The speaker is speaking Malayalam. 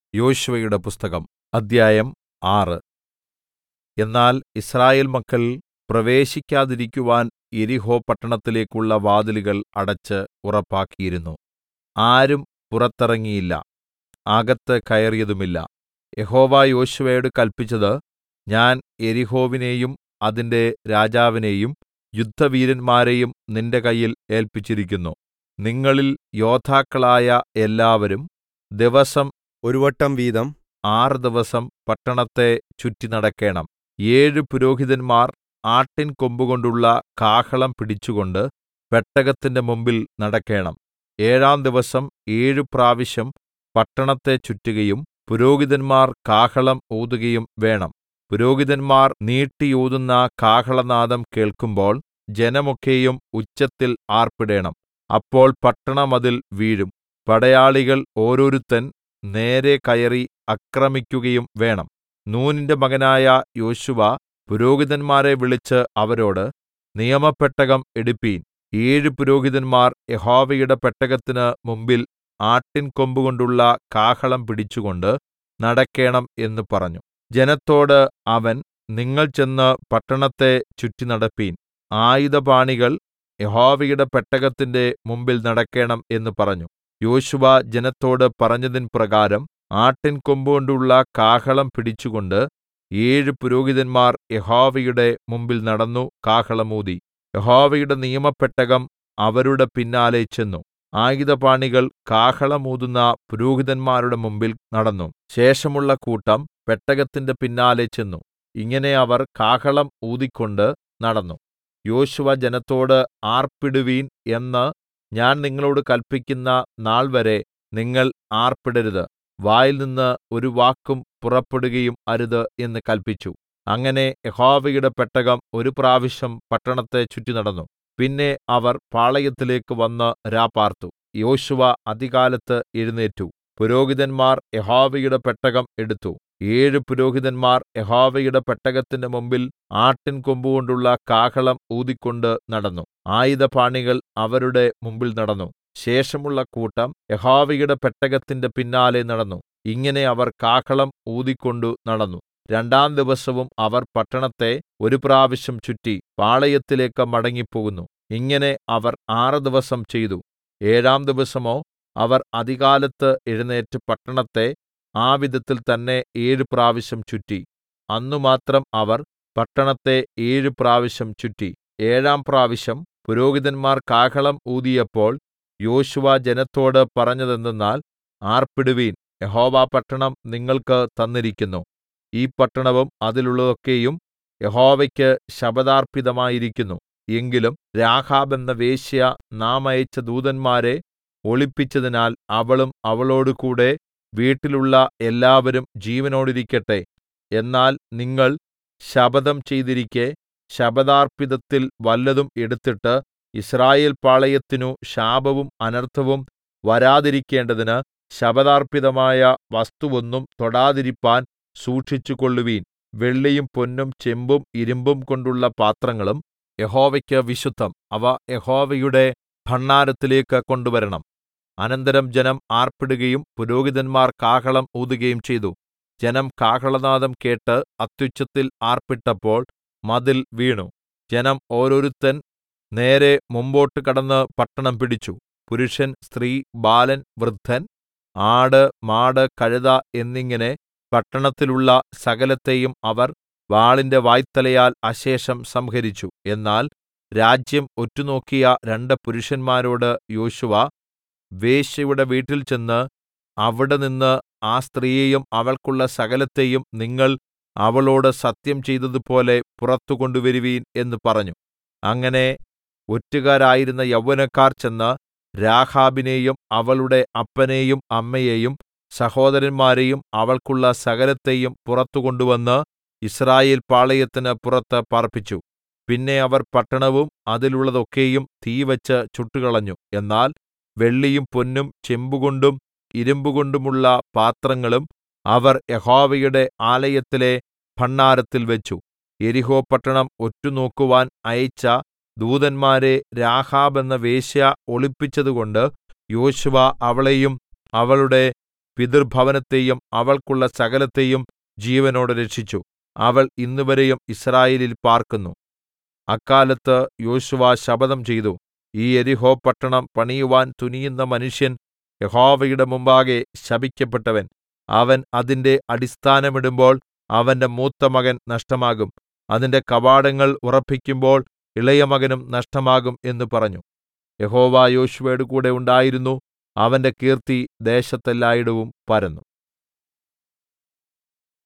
യോശുവയുടെ പുസ്തകം അദ്ധ്യായം ആറ് എന്നാൽ യിസ്രായേൽ മക്കൾ പ്രവേശിക്കാതിരിക്കുവാൻ യെരിഹോ പട്ടണത്തിലേക്കുള്ള വാതിലുകൾ അടച്ച് ഉറപ്പാക്കിയിരുന്നു ആരും പുറത്തിറങ്ങിയില്ല അകത്ത് കയറിയതുമില്ല യഹോവ യോശുവയോട് കല്പിച്ചത് ഞാൻ യെരിഹോവിനെയും അതിന്റെ രാജാവിനെയും യുദ്ധവീരന്മാരെയും നിന്റെ കയ്യിൽ ഏല്പിച്ചിരിക്കുന്നു നിങ്ങളിൽ യോദ്ധാക്കളായ എല്ലാവരും ദിവസം ഒരു വട്ടം വീതം ആറ് ദിവസം പട്ടണത്തെ ചുറ്റിനടക്കേണം ഏഴ് പുരോഹിതന്മാർ ആട്ടിൻ കൊമ്പുകൊണ്ടുള്ള കാഹളം പിടിച്ചുകൊണ്ട് പെട്ടകത്തിന്റെ മുമ്പിൽ നടക്കേണം ഏഴാം ദിവസം ഏഴു പ്രാവശ്യം പട്ടണത്തെ ചുറ്റുകയും പുരോഹിതന്മാർ കാഹളം ഊതുകയും വേണം പുരോഹിതന്മാർ നീട്ടി ഊതുന്ന കാഹളനാദം കേൾക്കുമ്പോൾ ജനമൊക്കെയും ഉച്ചത്തിൽ ആർപ്പിടേണം അപ്പോൾ പട്ടണമതിൽ വീഴും പടയാളികൾ ഓരോരുത്തൻ നേരെ കയറി ആക്രമിക്കുകയും വേണം നൂനിന്റെ മകനായ യോശുവ പുരോഹിതന്മാരെ വിളിച്ച് അവരോട് നിയമപെട്ടകം എടുപ്പിൻ ഏഴ് പുരോഹിതന്മാർ യഹോവയുടെ പെട്ടകത്തിന് മുമ്പിൽ ആട്ടിൻ കൊമ്പുകൊണ്ടുള്ള കാഹളം പിടിച്ചുകൊണ്ട് നടക്കേണം എന്ന് പറഞ്ഞു ജനത്തോട് അവൻ നിങ്ങൾ ചെന്ന് പട്ടണത്തെ ചുറ്റിനടപ്പിൻ ആയുധപാണികൾ യഹോവയുടെ പെട്ടകത്തിന്റെ മുമ്പിൽ നടക്കേണം എന്ന് പറഞ്ഞു യോശുവ ജനത്തോട് പറഞ്ഞതിൻ പ്രകാരം ആട്ടിൻ കൊമ്പുകൊണ്ടുള്ള കാഹളം പിടിച്ചുകൊണ്ട് ഏഴ് പുരോഹിതന്മാർ യഹോവയുടെ മുമ്പിൽ നടന്നു കാഹളം ഊതി യഹോവയുടെ നിയമപെട്ടകം അവരുടെ പിന്നാലെ ചെന്നു ആയുധപാണികൾ കാഹളം ഊതുന്ന പുരോഹിതന്മാരുടെ മുമ്പിൽ നടന്നു ശേഷമുള്ള കൂട്ടം പെട്ടകത്തിന്റെ പിന്നാലെ ചെന്നു ഇങ്ങനെ അവർ കാഹളം ഊതിക്കൊണ്ട് നടന്നു യോശുവ ജനത്തോട് ആർപ്പിടുവീൻ എന്ന് ഞാൻ നിങ്ങളോട് കല്പിക്കുന്ന നാൾവരെ നിങ്ങൾ ആർപ്പിടരുത് വായിൽനിന്ന് ഒരു വാക്കും പുറപ്പെടുകയും അരുത് എന്ന് കല്പിച്ചു അങ്ങനെ യഹോവയുടെ പെട്ടകം ഒരു പ്രാവശ്യം പട്ടണത്തെ ചുറ്റിനടന്നു പിന്നെ അവർ പാളയത്തിലേക്ക് വന്ന് രാപാർത്തു യോശുവ അതികാലത്ത് എഴുന്നേറ്റു പുരോഹിതന്മാർ യഹോവയുടെ പെട്ടകം എടുത്തു ഏഴ് പുരോഹിതന്മാർ യഹോവയുടെ പെട്ടകത്തിന്റെ മുമ്പിൽ ആട്ടിൻ കൊമ്പുകൊണ്ടുള്ള കാഹളം ഊതിക്കൊണ്ട് നടന്നു ആയുധപാണികൾ അവരുടെ മുമ്പിൽ നടന്നു ശേഷമുള്ള കൂട്ടം യഹോവയുടെ പെട്ടകത്തിന്റെ പിന്നാലെ നടന്നു ഇങ്ങനെ അവർ കാഹളം ഊതിക്കൊണ്ടു നടന്നു രണ്ടാം ദിവസവും അവർ പട്ടണത്തെ ഒരു പ്രാവശ്യം ചുറ്റി പാളയത്തിലേക്ക് മടങ്ങിപ്പോകുന്നു ഇങ്ങനെ അവർ ആറ് ദിവസം ചെയ്തു ഏഴാം ദിവസമോ അവർ അതികാലത്ത് എഴുന്നേറ്റ് പട്ടണത്തെ ആ വിധത്തിൽ തന്നെ ഏഴു പ്രാവശ്യം ചുറ്റി അന്നു മാത്രം അവർ പട്ടണത്തെ ഏഴു പ്രാവശ്യം ചുറ്റി ഏഴാം പ്രാവശ്യം പുരോഹിതന്മാർ കാഹളം ഊതിയപ്പോൾ യോശുവ ജനത്തോട് പറഞ്ഞതെന്തെന്നാൽ ആർപ്പിടുവീൻ യഹോവ പട്ടണം നിങ്ങൾക്ക് തന്നിരിക്കുന്നു ഈ പട്ടണവും അതിലുള്ളതൊക്കെയും യഹോവയ്ക്ക് ശപഥാർപ്പിതമായിരിക്കുന്നു എങ്കിലും രാഹാബ് എന്ന വേശ്യ നാം അയച്ച ദൂതന്മാരെ ഒളിപ്പിച്ചതിനാൽ അവളും അവളോടുകൂടെ വീട്ടിലുള്ള എല്ലാവരും ജീവനോടിരിക്കട്ടെ എന്നാൽ നിങ്ങൾ ശപഥം ചെയ്തിരിക്കെ ശപഥാർപ്പിതത്തിൽ വല്ലതും എടുത്തിട്ട് യിസ്രായേൽ പാളയത്തിനു ശാപവും അനർത്ഥവും വരാതിരിക്കേണ്ടതിന് ശപഥാർപ്പിതമായ വസ്തുവൊന്നും തൊടാതിരിപ്പാൻ സൂക്ഷിച്ചുകൊള്ളുവീൻ വെള്ളിയും പൊന്നും ചെമ്പും ഇരുമ്പും കൊണ്ടുള്ള പാത്രങ്ങളും യഹോവയ്ക്ക് വിശുദ്ധം അവ യഹോവയുടെ ഭണ്ഡാരത്തിലേക്ക് കൊണ്ടുവരണം അനന്തരം ജനം ആർപ്പിടുകയും പുരോഹിതന്മാർ കാഹളം ഊതുകയും ചെയ്തു ജനം കാഹളനാദം കേട്ട് അത്യുച്ചത്തിൽ ആർപ്പിട്ടപ്പോൾ മതിൽ വീണു ജനം ഓരോരുത്തൻ നേരെ മുമ്പോട്ട് കടന്ന് പട്ടണം പിടിച്ചു പുരുഷൻ സ്ത്രീ ബാലൻ വൃദ്ധൻ ആട് മാട് കഴുത എന്നിങ്ങനെ പട്ടണത്തിലുള്ള സകലത്തെയും അവർ വാളിന്റെ വായ്ത്തലയാൽ അശേഷം സംഹരിച്ചു എന്നാൽ രാജ്യം ഒറ്റുനോക്കിയ രണ്ട് പുരുഷന്മാരോട് യോശുവ വേശ്യയുടെ വീട്ടിൽ ചെന്ന് അവിടെ നിന്ന് ആ സ്ത്രീയെയും അവൾക്കുള്ള സകലത്തെയും നിങ്ങൾ അവളോട് സത്യം ചെയ്തതുപോലെ പുറത്തു കൊണ്ടുവരുവീൻ എന്ന് പറഞ്ഞു അങ്ങനെ ഒറ്റുകാരായിരുന്ന യൗവനക്കാർ ചെന്ന് രാഹാബിനെയും അവളുടെ അപ്പനെയും അമ്മയെയും സഹോദരന്മാരെയും അവൾക്കുള്ള സകലത്തെയും പുറത്തു കൊണ്ടുവന്ന് യിസ്രായേൽ പാളയത്തിന് പുറത്ത് പാർപ്പിച്ചു പിന്നെ അവർ പട്ടണവും അതിലുള്ളതൊക്കെയും തീവച്ച് ചുട്ടുകളഞ്ഞു എന്നാൽ വെള്ളിയും പൊന്നും ചെമ്പുകൊണ്ടും ഇരുമ്പുകൊണ്ടുമുള്ള പാത്രങ്ങളും അവർ യഹോവയുടെ ആലയത്തിലെ ഭണ്ഡാരത്തിൽ വെച്ചു യെരിഹോ പട്ടണം ഒറ്റുനോക്കുവാൻ അയച്ച ദൂതന്മാരെ രാഹാബ് എന്ന വേശ്യ ഒളിപ്പിച്ചതുകൊണ്ട് യോശുവ അവളെയും അവളുടെ പിതൃഭവനത്തെയും അവൾക്കുള്ള സകലത്തെയും ജീവനോടെ രക്ഷിച്ചു അവൾ ഇന്നുവരെയും യിസ്രായേലിൽ പാർക്കുന്നു അക്കാലത്ത് യോശുവ ശപഥം ചെയ്തു ഈ യെരിഹോ പട്ടണം പണിയുവാൻ തുനിയുന്ന മനുഷ്യൻ യഹോവയുടെ മുമ്പാകെ ശപിക്കപ്പെട്ടവൻ അവൻ അതിന്റെ അടിസ്ഥാനമിടുമ്പോൾ അവന്റെ മൂത്തമകൻ നഷ്ടമാകും അതിന്റെ കവാടങ്ങൾ ഉറപ്പിക്കുമ്പോൾ ഇളയമകനും നഷ്ടമാകും എന്ന് പറഞ്ഞു യഹോവ യോശുവയോടുകൂടെ ഉണ്ടായിരുന്നു അവന്റെ കീർത്തി ദേശത്തെല്ലായിടവും പരന്നു